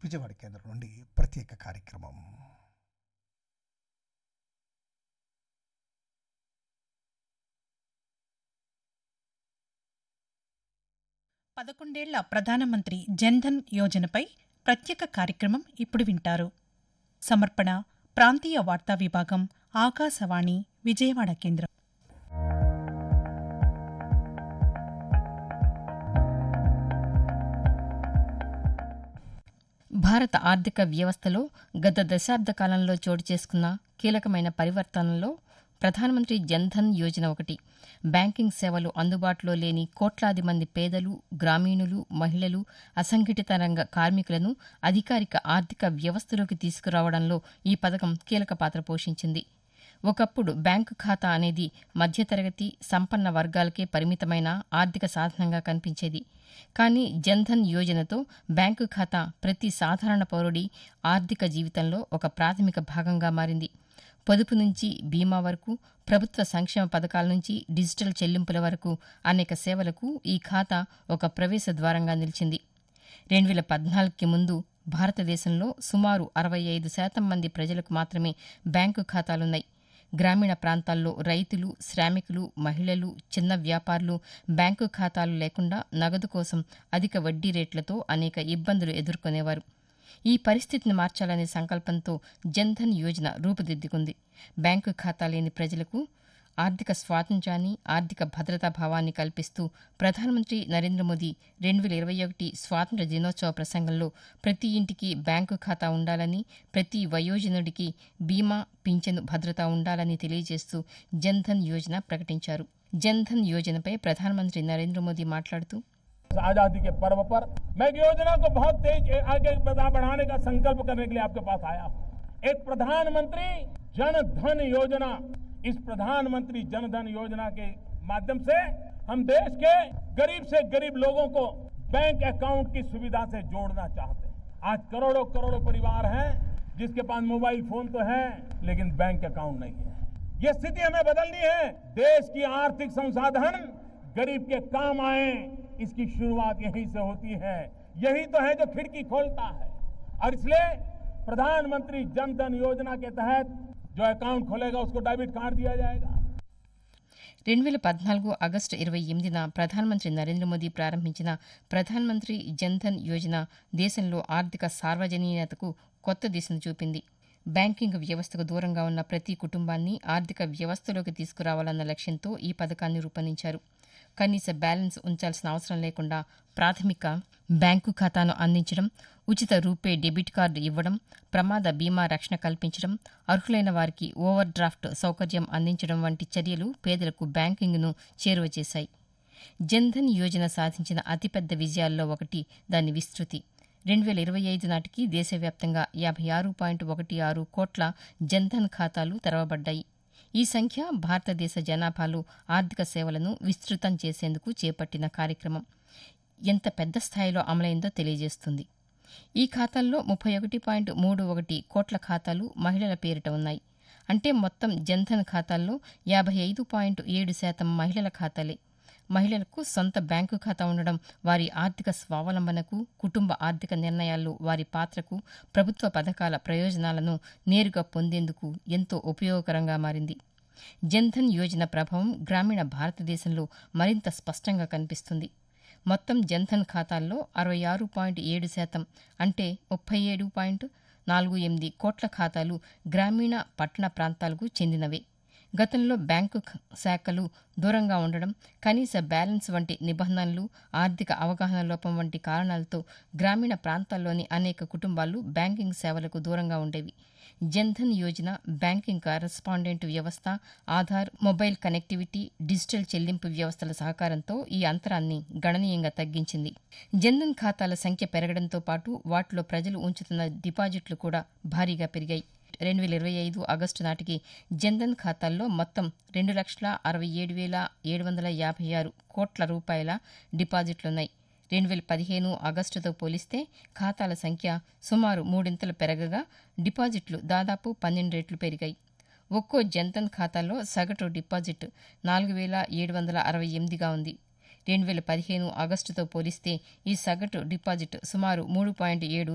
విజయవాడ కేంద్రం నుండి ప్రత్యేక కార్యక్రమం పదకొండేళ్ల ప్రధానమంత్రి జన్ధన్ యోజనపై ప్రత్యేక కార్యక్రమం ఇప్పుడు వింటారు సమర్పణ ప్రాంతీయ వార్తా విభాగం ఆకాశవాణి విజయవాడ కేంద్రం భారత ఆర్థిక వ్యవస్థలో గత దశాబ్ద కాలంలో చోటు చేసుకున్న కీలకమైన పరివర్తనలో ప్రధానమంత్రి జన్ధన్ యోజన ఒకటి బ్యాంకింగ్ సేవలు అందుబాటులో లేని కోట్లాది మంది పేదలు గ్రామీణులు మహిళలు అసంఘటిత రంగ కార్మికులను అధికారిక ఆర్థిక వ్యవస్థలోకి తీసుకురావడంలో ఈ పథకం కీలక పాత్ర పోషించింది ఒకప్పుడు బ్యాంకు ఖాతా అనేది మధ్యతరగతి సంపన్న వర్గాలకే పరిమితమైన ఆర్థిక సాధనంగా కనిపించేది కానీ జన్ధన్ యోజనతో బ్యాంకు ఖాతా ప్రతి సాధారణ పౌరుడి ఆర్థిక జీవితంలో ఒక ప్రాథమిక భాగంగా మారింది పొదుపు నుంచి బీమా వరకు ప్రభుత్వ సంక్షేమ పథకాల నుంచి డిజిటల్ చెల్లింపుల వరకు అనేక సేవలకు ఈ ఖాతా ఒక ప్రవేశ ద్వారంగా నిలిచింది రెండు వేల పద్నాలుగుకి ముందు భారతదేశంలో సుమారు అరవై ఐదు శాతం మంది ప్రజలకు మాత్రమే బ్యాంకు ఖాతాలున్నాయి గ్రామీణ ప్రాంతాల్లో రైతులు శ్రామికులు మహిళలు చిన్న వ్యాపారులు బ్యాంకు ఖాతాలు లేకుండా నగదు కోసం అధిక వడ్డీ రేట్లతో అనేక ఇబ్బందులు ఎదుర్కొనేవారు ఈ పరిస్థితిని మార్చాలనే సంకల్పంతో జన్ధన్ యోజన రూపుదిద్దుకుంది బ్యాంకు ఖాతా లేని ప్రజలకు ఆర్థిక స్వాతంత్ర్యాన్ని ఆర్థిక భద్రతా భావాన్ని కల్పిస్తూ ప్రధానమంత్రి నరేంద్ర మోదీ రెండు వేల ఇరవై ఒకటి స్వాతంత్ర దినోత్సవ ప్రసంగంలో ప్రతి ఇంటికి బ్యాంకు ఖాతా ఉండాలని ప్రతి వయోజనుడికి బీమా పింఛను భద్రత ఉండాలని తెలియజేస్తూ జన్ధన్ యోజన ప్రకటించారు జన్ధన్ యోజనపై ప్రధానమంత్రి నరేంద్ర మోదీ మాట్లాడుతూ आजादी के पर्व पर मैं एक योजना को बहुत तेज आगे बढ़ा- बढ़ाने का संकल्प करने के लिए आपके पास आया हूं एक प्रधानमंत्री जन धन योजना इस प्रधानमंत्री जन धन योजना के माध्यम से हम देश के गरीब से गरीब लोगों को बैंक अकाउंट की सुविधा से जोड़ना चाहते हैं आज करोड़ों करोड़ों परिवार हैं जिसके पास मोबाइल फोन तो है लेकिन बैंक अकाउंट नहीं है ये स्थिति हमें बदलनी है देश की आर्थिक संसाधन गरीब के काम आए इसकी शुरुआत यहीं से होती है यही तो है जो खिड़की खोलता है और इसलिए प्रधानमंत्री जन धन योजना के तहत जो अकाउंट खोलेगा उसको डेबिट कार्ड दिया जाएगा రెండు వేల పద్నాలుగు ఆగస్టు ఇరవై ఎనిమిదిన ప్రధానమంత్రి నరేంద్ర మోదీ ప్రారంభించిన ప్రధానమంత్రి జన్ధన్ యోజన దేశంలో ఆర్థిక సార్వజనీయతకు కొత్త దిశను చూపింది బ్యాంకింగ్ వ్యవస్థకు దూరంగా ఉన్న ప్రతి కుటుంబాన్ని ఆర్థిక వ్యవస్థలోకి తీసుకురావాలన్న లక్ష్యంతో ఈ పథకాన్ని రూపొందించారు కనీస బ్యాలెన్స్ ఉంచాల్సిన అవసరం లేకుండా ప్రాథమిక బ్యాంకు ఖాతాను అందించడం ఉచిత రూపే డెబిట్ కార్డు ఇవ్వడం ప్రమాద బీమా రక్షణ కల్పించడం అర్హులైన వారికి ఓవర్ డ్రాఫ్ట్ సౌకర్యం అందించడం వంటి చర్యలు పేదలకు బ్యాంకింగ్ను చేరువ చేశాయి జన్ధన్ యోజన సాధించిన అతిపెద్ద విజయాల్లో ఒకటి దాని విస్తృతి రెండు వేల ఇరవై ఐదు నాటికి దేశవ్యాప్తంగా యాభై ఆరు పాయింట్ ఒకటి ఆరు కోట్ల జన్ధన్ ఖాతాలు తెరవబడ్డాయి ఈ సంఖ్య భారతదేశ జనాభాలో ఆర్థిక సేవలను విస్తృతం చేసేందుకు చేపట్టిన కార్యక్రమం ఎంత పెద్ద స్థాయిలో అమలైందో తెలియజేస్తుంది ఈ ఖాతాల్లో ముప్పై ఒకటి పాయింట్ మూడు ఒకటి కోట్ల ఖాతాలు మహిళల పేరిట ఉన్నాయి అంటే మొత్తం జన్ధన్ ఖాతాల్లో యాభై ఐదు పాయింట్ ఏడు శాతం మహిళల ఖాతాలే మహిళలకు సొంత బ్యాంకు ఖాతా ఉండడం వారి ఆర్థిక స్వావలంబనకు కుటుంబ ఆర్థిక నిర్ణయాల్లో వారి పాత్రకు ప్రభుత్వ పథకాల ప్రయోజనాలను నేరుగా పొందేందుకు ఎంతో ఉపయోగకరంగా మారింది జన్ధన్ యోజన ప్రభావం గ్రామీణ భారతదేశంలో మరింత స్పష్టంగా కనిపిస్తుంది మొత్తం జన్ధన్ ఖాతాల్లో అరవై ఆరు పాయింట్ ఏడు శాతం అంటే ముప్పై ఏడు పాయింట్ నాలుగు ఎనిమిది కోట్ల ఖాతాలు గ్రామీణ పట్టణ ప్రాంతాలకు చెందినవే గతంలో బ్యాంకు ఖ- శాఖలు దూరంగా ఉండడం కనీస బ్యాలెన్స్ వంటి నిబంధనలు ఆర్థిక అవగాహన లోపం వంటి కారణాలతో గ్రామీణ ప్రాంతాల్లోని అనేక కుటుంబాలు బ్యాంకింగ్ సేవలకు దూరంగా ఉండేవి జన్ధన్ యోజన బ్యాంకింగ్ కరెస్పాండెంట్ వ్యవస్థ ఆధార్ మొబైల్ కనెక్టివిటీ డిజిటల్ చెల్లింపు వ్యవస్థల సహకారంతో ఈ అంతరాన్ని గణనీయంగా తగ్గించింది జన్ధన్ ఖాతాల సంఖ్య పెరగడంతో పాటు వాటిలో ప్రజలు ఉంచుతున్న డిపాజిట్లు కూడా భారీగా పెరిగాయి రెండు వేల ఇరవై ఐదు ఆగస్టు నాటికి జన్ధన్ ఖాతాల్లో మొత్తం రెండు లక్షల అరవై ఏడు వేల ఏడు వందల యాభై ఆరు కోట్ల రూపాయల డిపాజిట్లున్నాయి రెండు వేల పదిహేను ఆగస్టుతో పోలిస్తే ఖాతాల సంఖ్య సుమారు మూడింతలు పెరగగా డిపాజిట్లు దాదాపు పన్నెండు రెట్లు పెరిగాయి ఒక్కో జన్ధన్ ఖాతాలో సగటు డిపాజిట్ నాలుగు వేల ఏడు వందల అరవై ఎనిమిదిగా ఉంది రెండు వేల పదిహేను ఆగస్టుతో పోలిస్తే ఈ సగటు డిపాజిట్ సుమారు మూడు పాయింట్ ఏడు